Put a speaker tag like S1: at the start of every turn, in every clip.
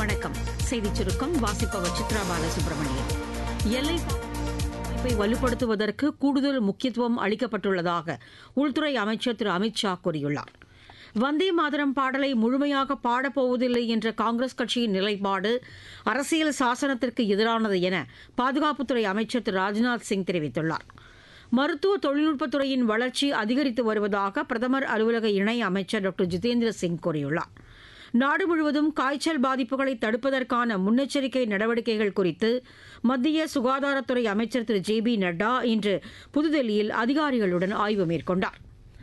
S1: வணக்கம் செய்திச் சுருக்கம் வாசிப்பவர் சித்ரா பாலசுப்ரமணியன் எல்லை பாதுகாப்பை வலுப்படுத்துவதற்கு கூடுதல் முக்கியத்துவம் அளிக்கப்பட்டுள்ளதாக உள்துறை அமைச்சர் திரு அமித் ஷா கூறியுள்ளார் வந்தே மாதரம் பாடலை முழுமையாக பாடப்போவதில்லை என்ற காங்கிரஸ் கட்சியின் நிலைப்பாடு அரசியல் சாசனத்திற்கு எதிரானது என பாதுகாப்புத்துறை அமைச்சர் திரு ராஜ்நாத் சிங் தெரிவித்துள்ளார் மருத்துவ தொழில்நுட்பத்துறையின் வளர்ச்சி அதிகரித்து வருவதாக பிரதமர் அலுவலக இணை அமைச்சர் டாக்டர் ஜிதேந்திர சிங் கூறியுள்ளார் நாடு முழுவதும் காய்ச்சல் பாதிப்புகளை தடுப்பதற்கான முன்னெச்சரிக்கை நடவடிக்கைகள் குறித்து மத்திய சுகாதாரத்துறை அமைச்சர் திரு ஜே பி நட்டா இன்று புதுதில்லியில் அதிகாரிகளுடன் ஆய்வு மேற்கொண்டார்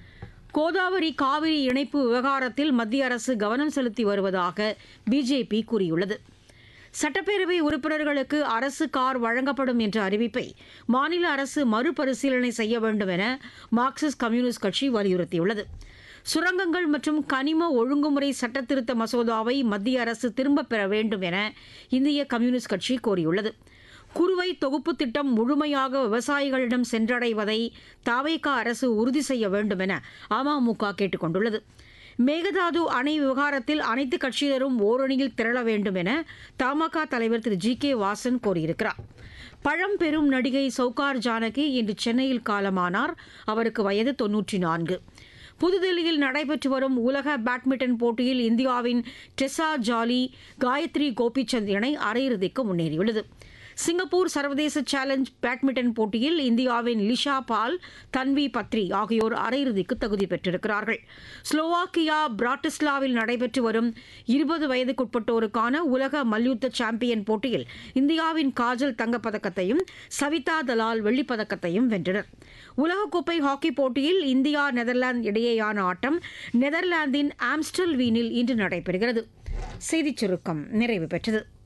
S1: கோதாவரி காவிரி இணைப்பு விவகாரத்தில் மத்திய அரசு கவனம் செலுத்தி வருவதாக பிஜேபி கூறியுள்ளது சட்டப்பேரவை உறுப்பினர்களுக்கு அரசு கார் வழங்கப்படும் என்ற அறிவிப்பை மாநில அரசு மறுபரிசீலனை செய்ய வேண்டும் என மார்க்சிஸ்ட் கம்யூனிஸ்ட் கட்சி வலியுறுத்தியுள்ளது சுரங்கங்கள் மற்றும் கனிம ஒழுங்குமுறை சட்டத்திருத்த மசோதாவை மத்திய அரசு திரும்பப் பெற வேண்டும் என இந்திய கம்யூனிஸ்ட் கட்சி கோரியுள்ளது குறுவை தொகுப்பு திட்டம் முழுமையாக விவசாயிகளிடம் சென்றடைவதை தாவேகா அரசு உறுதி செய்ய வேண்டும் என அமமுக கேட்டுக் கொண்டுள்ளது மேகதாது அணை விவகாரத்தில் அனைத்து கட்சியினரும் ஓரணியில் திரள வேண்டும் என தமாக தலைவர் திரு ஜி கே வாசன் கோரியிருக்கிறார் பழம்பெரும் நடிகை சவுகார் ஜானகி இன்று சென்னையில் காலமானார் அவருக்கு வயது தொன்னூற்றி நான்கு புதுதில்லியில் நடைபெற்று வரும் உலக பேட்மிண்டன் போட்டியில் இந்தியாவின் டெசா ஜாலி காயத்ரி கோபிச்சந்த் இணை அரையிறுதிக்கு முன்னேறியுள்ளது சிங்கப்பூர் சர்வதேச சேலஞ்ச் பேட்மிண்டன் போட்டியில் இந்தியாவின் லிஷா பால் தன்வி பத்ரி ஆகியோர் அரையிறுதிக்கு தகுதி பெற்றிருக்கிறார்கள் ஸ்லோவாக்கியா பிராட்டிஸ்லாவில் நடைபெற்று வரும் இருபது வயதுக்குட்பட்டோருக்கான உலக மல்யுத்த சாம்பியன் போட்டியில் இந்தியாவின் காஜல் தங்கப்பதக்கத்தையும் சவிதா தலால் வெள்ளிப்பதக்கத்தையும் வென்றனர் உலகக்கோப்பை ஹாக்கி போட்டியில் இந்தியா நெதர்லாந்து இடையேயான ஆட்டம் நெதர்லாந்தின் ஆம்ஸ்டல் வீனில் இன்று நடைபெறுகிறது செய்திச் சுருக்கம் நிறைவு பெற்றது